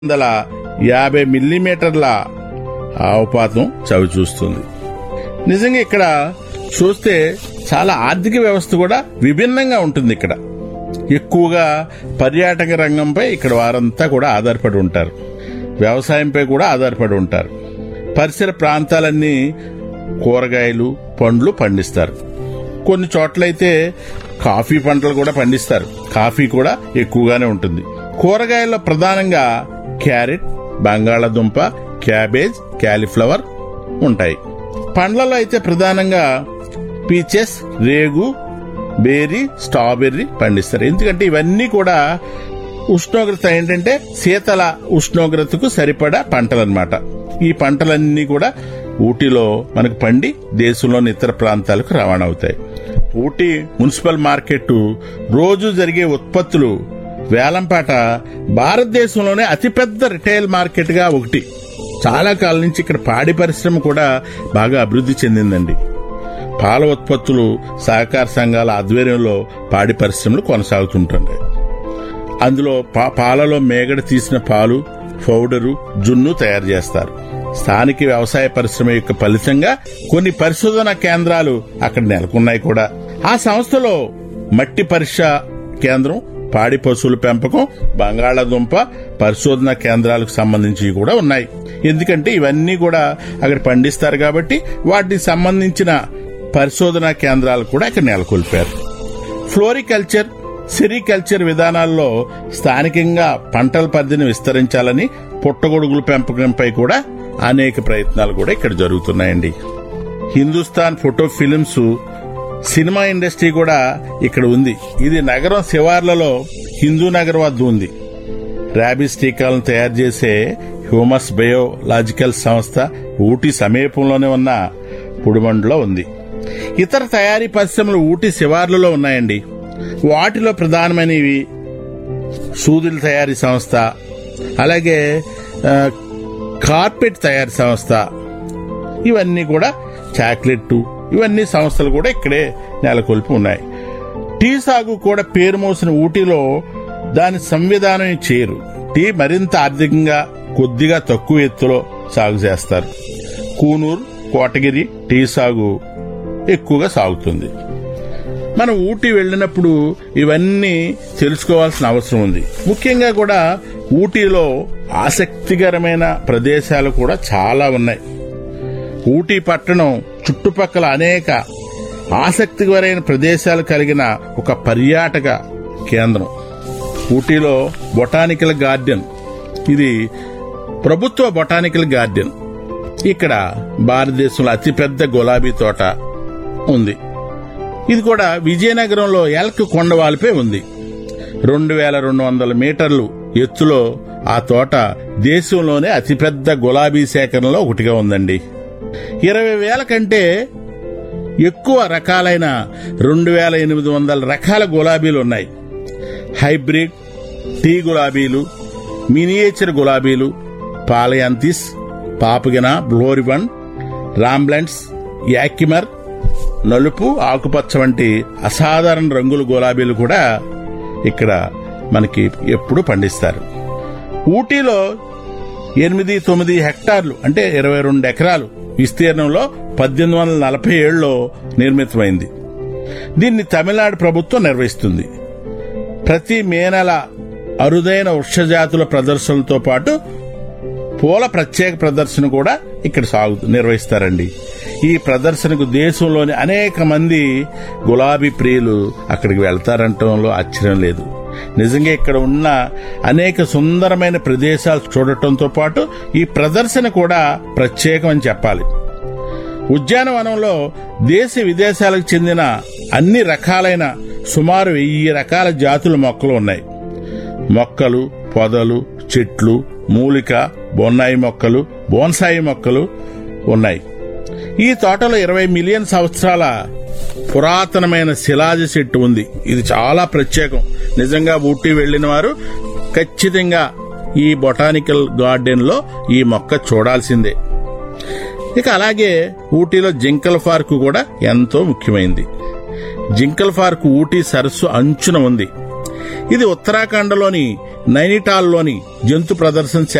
వందల యాభై మిల్లీమీటర్ల ఆవుపాతం చవి చూస్తుంది నిజంగా ఇక్కడ చూస్తే చాలా ఆర్థిక వ్యవస్థ కూడా విభిన్నంగా ఉంటుంది ఇక్కడ ఎక్కువగా పర్యాటక రంగంపై ఇక్కడ వారంతా కూడా ఆధారపడి ఉంటారు వ్యవసాయంపై కూడా ఆధారపడి ఉంటారు పరిసర ప్రాంతాలన్నీ కూరగాయలు పండ్లు పండిస్తారు కొన్ని చోట్లయితే కాఫీ పంటలు కూడా పండిస్తారు కాఫీ కూడా ఎక్కువగానే ఉంటుంది కూరగాయల్లో ప్రధానంగా క్యారెట్ బంగాళాదుంప క్యాబేజ్ క్యాలీఫ్లవర్ ఉంటాయి పండ్లలో అయితే ప్రధానంగా పీచెస్ రేగు బేరీ స్ట్రాబెర్రీ పండిస్తారు ఎందుకంటే ఇవన్నీ కూడా ఉష్ణోగ్రత ఏంటంటే శీతల ఉష్ణోగ్రతకు సరిపడా పంటలన్నమాట ఈ పంటలన్నీ కూడా ఊటీలో మనకు పండి దేశంలోని ఇతర ప్రాంతాలకు రవాణా అవుతాయి ఊటీ మున్సిపల్ మార్కెట్ రోజు జరిగే ఉత్పత్తులు వేలంపాట భారతదేశంలోనే అతిపెద్ద రిటైల్ మార్కెట్ గా ఒకటి చాలా కాలం నుంచి ఇక్కడ పాడి పరిశ్రమ కూడా బాగా అభివృద్ధి చెందిందండి పాల ఉత్పత్తులు సహకార సంఘాల ఆధ్వర్యంలో పాడి పరిశ్రమలు కొనసాగుతుంటాయి అందులో పా- పాలలో మేగడ తీసిన పాలు పౌడరు జున్ను తయారు చేస్తారు స్థానిక వ్యవసాయ పరిశ్రమ యొక్క ఫలితంగా కొన్ని పరిశోధన కేంద్రాలు అక్కడ నెలకొన్నాయి కూడా ఆ సంస్థలో మట్టి పరీక్ష కేంద్రం పాడి పశువుల పెంపకం బంగాళాదుంప పరిశోధన కేంద్రాలకు సంబంధించి కూడా ఉన్నాయి ఎందుకంటే ఇవన్నీ కూడా అక్కడ పండిస్తారు కాబట్టి వాటికి సంబంధించిన పరిశోధనా కేంద్రాలు కూడా ఇక్కడ నెలకొల్పారు ఫ్లోరికల్చర్ సెరికల్చర్ విధానాల్లో స్థానికంగా పంటల పరిధిని విస్తరించాలని పుట్టగొడుగుల పెంపకంపై కూడా అనేక ప్రయత్నాలు కూడా ఇక్కడ జరుగుతున్నాయండి Hindustan photo films cinema industry కూడా ఇక్కడ ఉంది ఇది నగరం శివార్లలో హిందూ నగర్ వద్ద ఉంది ర్యాబిస్ టీకాలను తయారు చేసే హ్యూమస్ బయోలాజికల్ సంస్థ ఊటీ సమీపంలోనే ఉన్న పుడిమండులో ఉంది ఇతర తయారీ పరిశ్రమలు ఊటీ శివార్లలో ఉన్నాయండి వాటిలో ప్రధానమైనవి సూదుల తయారీ సంస్థ అలాగే ఆ, కార్పెట్ తయారీ సంస్థ ఇవన్నీ కూడా చాక్లెట్ ఇవన్నీ సంస్థలు కూడా ఇక్కడే నెలకొల్పి ఉన్నాయి టీ సాగు కూడా పేరు మోసిన ఊటీలో దాని సంవిధానం చేయరు టీ మరింత ఆర్థికంగా కొద్దిగా తక్కువ ఎత్తులో సాగు చేస్తారు కూనూరు కోటగిరి టీ సాగు ఎక్కువగా సాగుతుంది మనం ఊటీ వెళ్ళినప్పుడు ఇవన్నీ తెలుసుకోవాల్సిన అవసరం ఉంది ముఖ్యంగా కూడా ఊటీలో ఆసక్తికరమైన ప్రదేశాలు కూడా చాలా ఉన్నాయి ఊటీ పట్టణం చుట్టుపక్కల అనేక ఆసక్తికరమైన ప్రదేశాలు కలిగిన ఒక పర్యాటక కేంద్రం ఊటీలో బొటానికల్ గార్డెన్ ఇది ప్రభుత్వ బొటానికల్ గార్డెన్ ఇక్కడ భారతదేశంలో అతిపెద్ద గులాబీ తోట ఉంది ఇది కూడా విజయనగరంలో ఎల్క్ కొండవాలిపై ఉంది రెండు వేల రెండు వందల మీటర్లు ఎత్తులో ఆ తోట దేశంలోనే అతిపెద్ద గులాబీ సేకరణలో ఒకటిగా ఉందండి ఇరవై వేల కంటే ఎక్కువ రకాలైన రెండు వేల ఎనిమిది వందల రకాల గులాబీలు ఉన్నాయి హైబ్రిడ్ టీ గులాబీలు మినియేచర్ గులాబీలు పాలయాంతిస్ పాపగిన బ్లోరివన్ రాంబ్లెండ్స్ యాకిమర్ నలుపు ఆకుపచ్చ వంటి అసాధారణ రంగుల గులాబీలు కూడా ఇక్కడ మనకి ఎప్పుడు పండిస్తారు ఊటీలో ఎనిమిది తొమ్మిది హెక్టార్లు అంటే ఇరవై రెండు ఎకరాలు విస్తీర్ణంలో పద్దెనిమిది వందల నలభై ఏడులో నిర్మితమైంది దీన్ని తమిళనాడు ప్రభుత్వం నిర్వహిస్తుంది ప్రతి మే నెల అరుదైన వృక్షజాతుల ప్రదర్శనలతో పాటు పూల ప్రత్యేక ప్రదర్శన కూడా ఇక్కడ సాగు నిర్వహిస్తారండి ఈ ప్రదర్శనకు దేశంలోని అనేక మంది గులాబీ ప్రియులు అక్కడికి వెళ్తారంటంలో ఆశ్చర్యం లేదు నిజంగా ఇక్కడ ఉన్న అనేక సుందరమైన ప్రదేశాలు చూడటంతో పాటు ఈ ప్రదర్శన కూడా ప్రత్యేకం అని చెప్పాలి ఉద్యానవనంలో దేశ విదేశాలకు చెందిన అన్ని రకాలైన సుమారు వెయ్యి రకాల జాతుల మొక్కలు ఉన్నాయి మొక్కలు పొదలు చెట్లు మూలిక బొన్నాయి మొక్కలు బోన్సాయి మొక్కలు ఉన్నాయి ఈ తోటలో ఇరవై మిలియన్ సంవత్సరాల పురాతనమైన శిలాజ చెట్టు ఉంది ఇది చాలా ప్రత్యేకం నిజంగా ఊటీ వెళ్లిన వారు ఖచ్చితంగా ఈ బొటానికల్ గార్డెన్ లో ఈ మొక్క చూడాల్సిందే ఇక అలాగే ఊటీలో జింకల్ పార్కు కూడా ఎంతో ముఖ్యమైంది జింకల్ పార్కు ఊటీ సరస్సు అంచున ఉంది ఇది ఉత్తరాఖండ్లోని నైనిటాల్లోని జంతు ప్రదర్శన